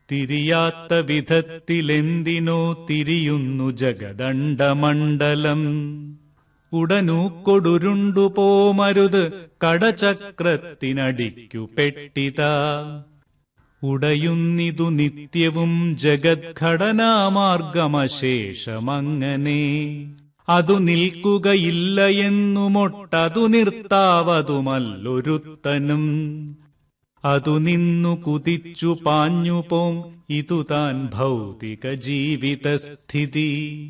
തിരിയാത്ത വിധത്തിലെന്തിനോ തിരിയുന്നു ജഗദണ്ഡമണ്ഡലം ഉടനൂക്കൊടുരുണ്ടു പോമരുത് കടചക്രത്തിനടിക്കു പെട്ടിത ഉടയുന്നിതു നിത്യവും ജഗദ്ഘടനാമാർഗമശേഷമങ്ങനെ അതു നിൽക്കുകയില്ല എന്നുമൊട്ടതു നിർത്താവതുമല്ലൊരുത്തനും അതു നിന്നു കുതിച്ചു പാഞ്ഞുപോം ഇതു താൻ ഭൗതിക ജീവിതസ്ഥിതി